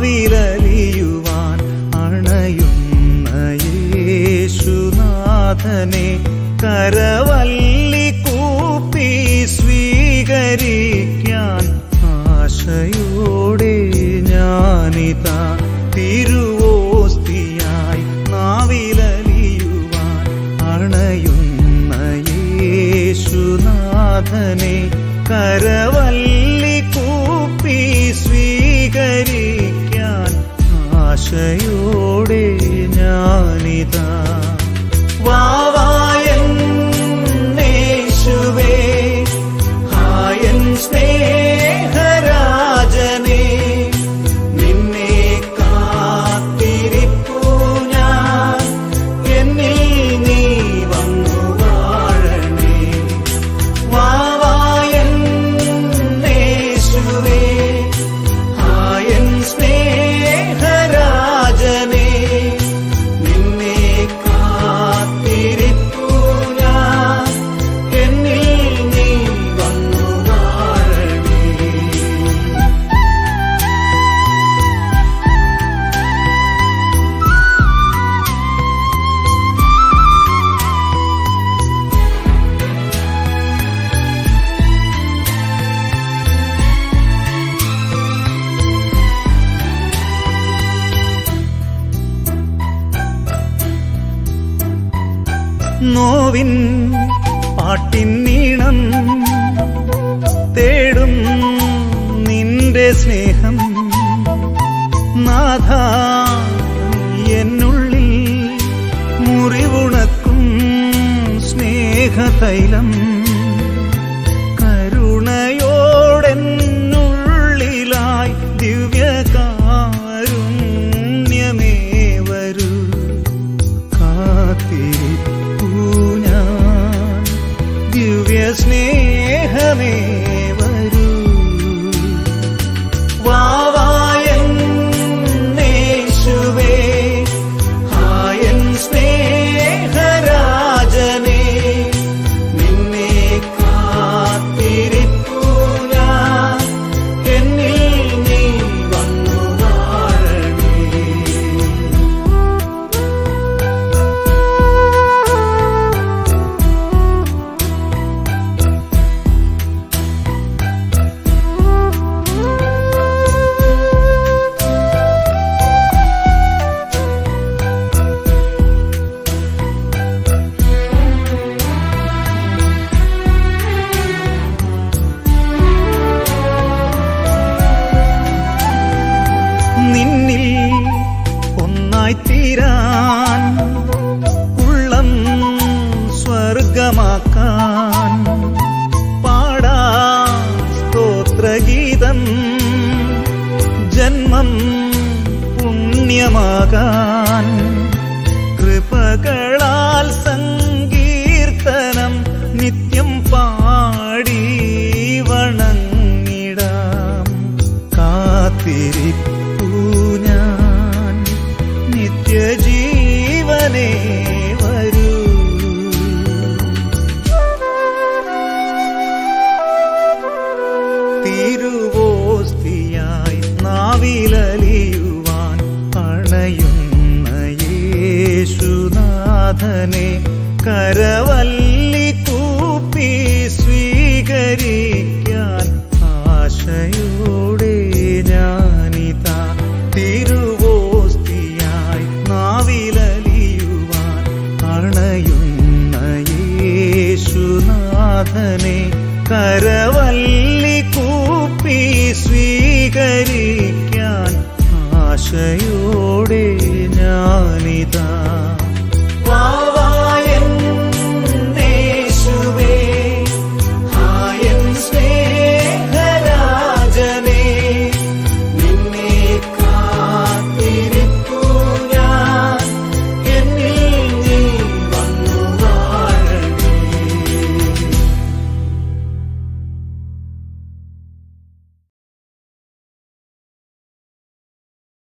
നാവിലലിയുവാൻ അണയുന്ന യേശുനാഥനെ കരവല്ലി കൂപ്പി സ്വീകരിക്കാൻ ആശയോടെ ഞാനിതാ തിരുവോസ്തിയായി നാവിലലിയുവാൻ അണയുന്ന യേശുനാഥനെ കരവല്ലി കൂപ്പി സ്വീകരിക്കാൻ ആശയോടെ ഞാനിതാ വാവായേശുവേ ഹായൻ സ്നേഹരാജനേ നിന്നെ കാത്തിരിപ്പു ഞാൻ എന്നിൽ നീ വന്നു വാഴണേ വാവായേശുവേ ഹായൻ സ്നേഹരാജനേ നിന്നെ കാത്തിരിപ്പു ഞാൻ എന്നിൽ നീ വന്നു വാഴണേ നോവിൻ പാട്ടിൻ നീണം തേടും നിന്റെ സ്നേഹം നാഥ എന്നുള്ളിൽ മുറിവുണക്കും സ്നേഹതൈലം കരുണയോടെന്നുള്ളിലായി ദിവ്യകാരുണ്യമേ വരൂ കാത്തിരിപ്പൂ ഞാൻ ദിവ്യ സ്നേഹമേ വരൂ വാവായേശുവേ ഹായൻ സ്നേഹരാജനേ നിന്നെ കാത്തിരിപ്പൂ ഞാൻ എന്നിൽ നീ വന്നു വാഴണേ നിന്നിൽ ഒന്നായി തീരാൻ ഉള്ളം സ്വർഗമാക്കാൻ പാടാ സ്തോത്രഗീതം ജന്മം പുണ്യമാകാൻ കൃപകളാൽ സങ്കീർത്തനം നിത്യം പാടി വണങ്ങിടാം കാത്തിരിപ്പൂ ഞാൻ നിത്യജീവനേ വരൂ തിരുവോസ്തിയായി നാവിലലിയുവാൻ അണയുന്ന യേശുനാഥനെ കരവല്ലി കൂപ്പി സ്വീകരിക്കാൻ ആശയോടെ ഞാനിതാ തിരുവോസ്തിയായി നാവിലലിയുവാൻ അണയുന്ന യേശുനാഥനെ കരവല്ലി കൂപ്പി സ്വീകരിക്കാൻ ആശയോടെ ഞാനിതാ